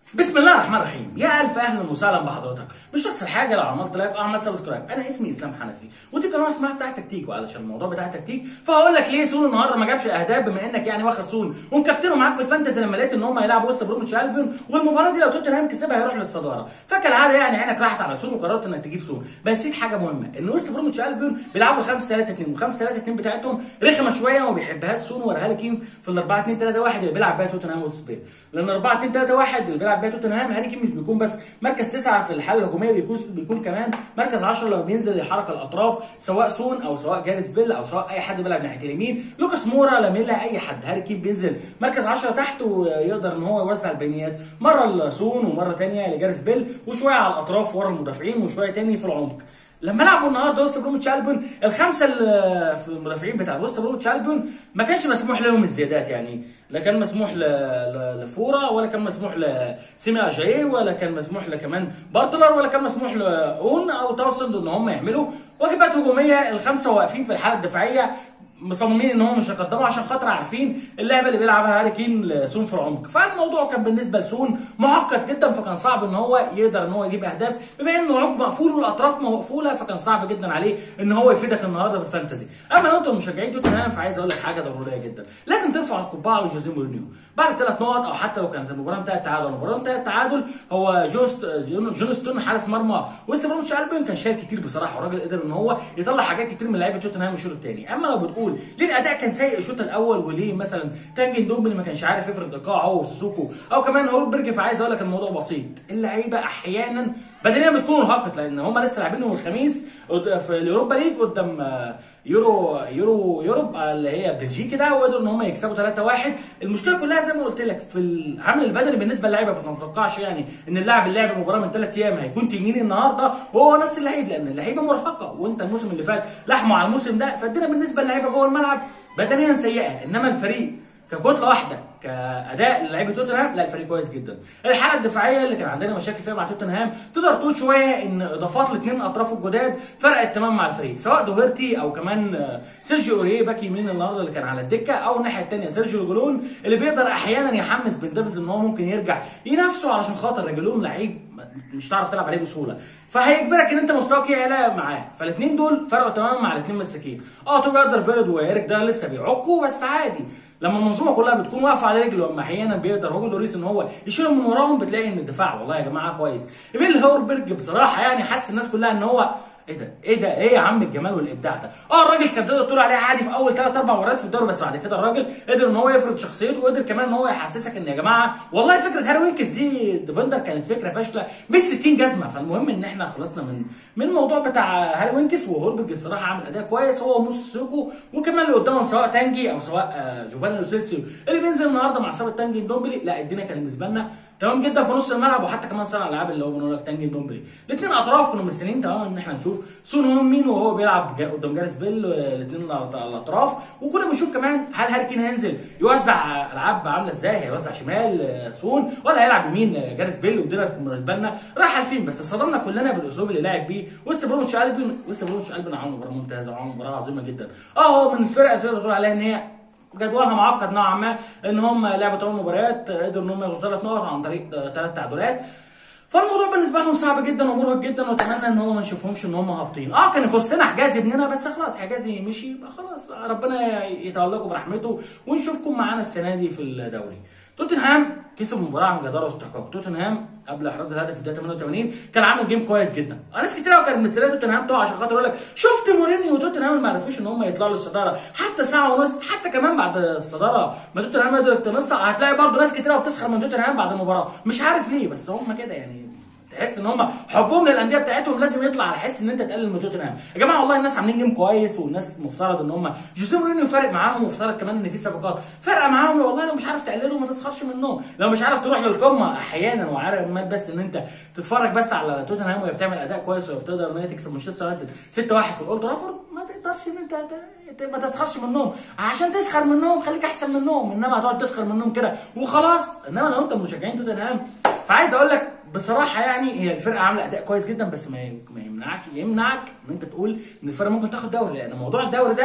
بسم الله الرحمن الرحيم يا الف اهلا وسهلا بحضرتك مش تخسر حاجه لو عملت لايك او عملت سبسكرايب انا اسمي اسلام حنفي ودي قناه اسمها بتاع تكتيك وعلشان الموضوع بتاع تكتيك فهقول لك ليه سون النهارده ما جابش الاهداف بما انك يعني واخد سون ومكابتنه معاك في الفانتزي لما لقيت ان هم هيلعبوا وسط بروميتش البيون والمباراه دي لو توتنهام كسبها هيروح للصداره فكالعاده يعني عينك راحت على سون وقررت انك تجيب سون بس نسيت حاجه مهمه ان وسط بروميتش البيون بيلعبوا 5 3 2 و5 3 2 بتاعتهم رخمه شويه وما بيحبهاش سون ولا هاري كين في ال 4 2 3 1 اللي بيلعب بيها توتنهام وسبير لان 4 2 3 1 اللي بيلعب بيها توتنهام هاري كين مش بيكون بس مركز تسعه في الحاله الهجوميه بيكون بيكون كمان مركز 10 لما بينزل يحرك الاطراف سواء سون او سواء جاريس بيل او سواء اي حد بيلعب ناحيه اليمين لوكاس مورا لما يلاقي اي حد هاري كين بينزل مركز 10 تحت ويقدر ان هو يوزع البينيات مره لسون ومره ثانيه لجاريس بيل وشويه على الاطراف ورا المدافعين وشويه ثاني في العمق لما لعبوا النهارده وسط بروميتش البون الخمسه اللي في المدافعين بتاع وسط بروميتش البون ما كانش مسموح لهم الزيادات يعني لا كان مسموح ل... ل... لفورا ولا كان مسموح لسيمي اجاي ولا كان مسموح لكمان بارتلر ولا كان مسموح لاون او توصل ان هم يعملوا واجبات هجوميه الخمسه واقفين في الحاله الدفاعيه مصممين ان هم مش هيقدموا عشان خاطر عارفين اللعبه اللي بيلعبها هاري كين لسون في العمق فالموضوع كان بالنسبه لسون معقد جدا فكان صعب ان هو يقدر ان هو يجيب اهداف بما ان العمق مقفول والاطراف مقفوله فكان صعب جدا عليه ان هو يفيدك النهارده في الفانتزي اما انتم مشجعين توتنهام فعايز اقول لك حاجه ضروريه جدا لازم ترفع القبعه لجوزيه مورينيو بعد ثلاث نقط او حتى لو كانت المباراه انتهت تعادل المباراه انتهت تعادل هو جونست جونستون حارس مرمى ويست برومتش البيون كان شايل كتير بصراحه والراجل قدر ان هو يطلع حاجات كتير من لعيبه توتنهام الشوط الثاني اما لو بتقول ليه الاداء كان سيء الشوط الاول وليه مثلا تانجن دومبلي ما كانش عارف يفرض ايقاع هو وسوسوكو او كمان هولبرج فعايز اقول لك الموضوع بسيط اللعيبه احيانا بدنيا بتكون ارهقت لان هم لسه لاعبين يوم الخميس في اليوروبا ليج قدام يورو يورو يوروب اللي هي بلجيكا ده وقدروا ان هم يكسبوا 3-1 المشكله كلها زي ما قلت لك في العمل البدني بالنسبه للعيبه فما تتوقعش يعني ان اللاعب اللي لعب المباراه من ثلاث ايام هيكون تنين النهارده وهو نفس اللعيب لان اللعيبه مرهقه وانت الموسم اللي فات لحمه على الموسم ده فالدنيا بالنسبه للعيبه جوه الملعب بدنيا سيئه انما الفريق ككتله واحده كاداء لعيبه توتنهام لا الفريق كويس جدا الحاله الدفاعيه اللي كان عندنا مشاكل فيها مع توتنهام تقدر تقول شويه ان اضافات الاثنين اطراف الجداد فرقت تمام مع الفريق سواء دوهيرتي او كمان سيرجيو اوريه باك يمين النهارده اللي كان على الدكه او الناحيه الثانيه سيرجيو رجلون اللي بيقدر احيانا يحمس بن ديفيز ان هو ممكن يرجع ينافسه علشان خاطر رجلون لعيب مش هتعرف تلعب عليه بسهوله فهيجبرك ان انت مستواك يعلى معاه فالاثنين دول فرقوا تماما مع الاثنين مساكين اه تو جاردر فيرد وايريك ده لسه بيعكوا بس عادي لما المنظومه كلها بتكون واقفه على رجله واما احيانا بيقدر هوجو لوريس ان هو يشيلهم من وراهم بتلاقي ان الدفاع والله يا جماعه كويس ايميل هوربرج بصراحه يعني حس الناس كلها ان هو ايه ده ايه ده ايه يا عم الجمال والابداع ده اه الراجل كان تقدر تقول عليه عادي في اول ثلاث اربع مباريات في الدوري بس بعد كده الراجل قدر ان هو يفرض شخصيته وقدر كمان ان هو يحسسك ان يا جماعه والله فكره هاري وينكس دي ديفندر كانت فكره فاشله ب 60 جزمه فالمهم ان احنا خلصنا من من الموضوع بتاع هاري وينكس وهولبرج بصراحه عمل اداء كويس هو موس سوكو وكمان اللي قدامهم سواء تانجي او سواء جوفاني لوسيلسيو اللي بينزل النهارده مع اصابه تانجي دومبلي لا الدنيا كانت بالنسبه لنا تمام جدا في نص الملعب وحتى كمان صانع الالعاب اللي هو بنقول لك تانجي دومبلي الاثنين اطراف كنا مستنيين تماما ان احنا نشوف سون هون مين وهو بيلعب قدام جاريس بيل الاثنين على الاطراف وكنا بنشوف كمان هل هاري كين هينزل يوزع العاب عامله ازاي هيوزع شمال سون ولا هيلعب يمين جاريس بيل والدنيا بالنسبه لنا رايحه لفين بس صدمنا كلنا بالاسلوب اللي لعب بيه وسط بروميتش البن وسط بروميتش البن عمل مباراه ممتازه وعمل مباراه عظيمه جدا اه هو من الفرق اللي تقدر تقول عليها ان هي جدولها معقد نوعا ما ان هم لعبوا ثمان مباريات قدروا ان هم ياخدوا ثلاث نقط عن طريق ثلاث تعادلات فالموضوع بالنسبه لهم صعب جدا ومرهق جدا واتمنى ان هو ما نشوفهمش ان هم هابطين اه كان يخصنا حجازي ابننا بس خلاص حجازي مشي يبقى خلاص ربنا يتولكم برحمته ونشوفكم معانا السنه دي في الدوري توتنهام كسب المباراه عن جداره واستحقاق توتنهام قبل احراز الهدف في الدقيقه 88 كان عامل جيم كويس جدا ناس كتير قوي كانت مستنيه توتنهام تقع عشان خاطر يقول لك شفت مورينيو وتوتنهام ما عرفوش ان هم يطلعوا للصداره حتى ساعه ونص حتى كمان بعد الصداره ما توتنهام قدرت تنص هتلاقي برضه ناس كتير قوي بتسخر من توتنهام بعد المباراه مش عارف ليه بس هم كده يعني تحس ان هم حبهم للانديه بتاعتهم لازم يطلع على حس ان انت تقلل من توتنهام يا جماعه والله الناس عاملين جيم كويس والناس مفترض ان هم جوزيه مورينيو فارق معاهم ومفترض كمان ان في صفقات فارقه معاهم والله لو مش عارف تقلله ما تسخرش منهم لو مش عارف تروح للقمه احيانا وعارف بس ان انت تتفرج بس على توتنهام وهي بتعمل اداء كويس وهي بتقدر ان هي تكسب مانشستر يونايتد 6-1 في الاولد ترافورد ما تقدرش ان انت ما تسخرش منهم عشان تسخر منهم خليك احسن منهم انما هتقعد تسخر منهم كده وخلاص انما لو انت مشجعين توتنهام فعايز اقول لك بصراحه يعني هي الفرقه عامله اداء كويس جدا بس ما ما يمنعك يمنعك ان انت تقول ان الفرقه ممكن تاخد دوري لان موضوع الدوري ده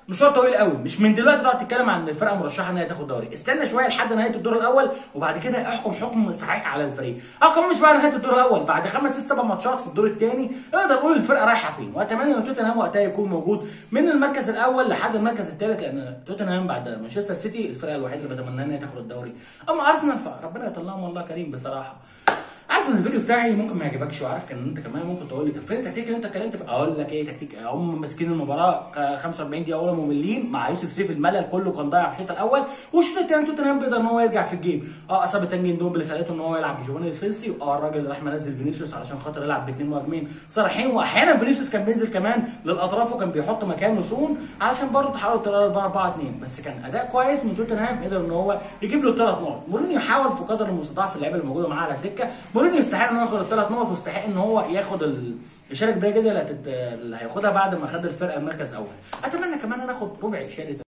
مشوار طويل قوي مش من دلوقتي تقعد تتكلم عن الفرقه مرشحه ان هي تاخد دوري استنى شويه لحد نهايه الدور الاول وبعد كده احكم حكم صحيح على الفريق اه كمان مش بعد نهايه الدور الاول بعد خمس ست سبع ماتشات في الدور الثاني اقدر اقول الفرقه رايحه فين واتمنى ان توتنهام وقتها يكون موجود من المركز الاول لحد المركز الثالث لان توتنهام بعد مانشستر سيتي الفرقه الوحيده اللي بتمنى ان هي تاخد الدوري اما ارسنال فربنا يطلعهم والله كريم بصراحه عارف ان الفيديو بتاعي ممكن ما يعجبكش وعارف كان انت كمان ممكن تقول لي طب فين التكتيك اللي انت اتكلمت فيه اقول لك ايه تكتيك هم ماسكين المباراه ك- 45 دقيقه اولى مملين مع يوسف سيف الملل كله كان ضايع في الشوط الاول والشوط الثاني توتنهام بيقدر ان هو يرجع في الجيم اه اصابه تانجين دومبلي خلته ان هو يلعب بجوفاني سيلسي اه الراجل راح منزل فينيسيوس علشان خاطر يلعب باثنين مهاجمين صريحين واحيانا فينيسيوس كان بينزل كمان للاطراف وكان بيحط مكانه سون علشان برضه تحاول تلعب 4 4 2 بس كان اداء كويس من توتنهام قدر ان هو يجيب له ثلاث نقط مورينيو حاول في قدر المستطاع في اللعيبه اللي موجوده معاه على الدكه مورينيو يستحق ان هو ياخد الثلاث نقط ويستحق ان هو ياخد ال... يشارك بيها جدا اللي هتت- اللي هياخدها بعد ما خد الفرقه المركز الاول اتمنى كمان ان اخد ربع شهاده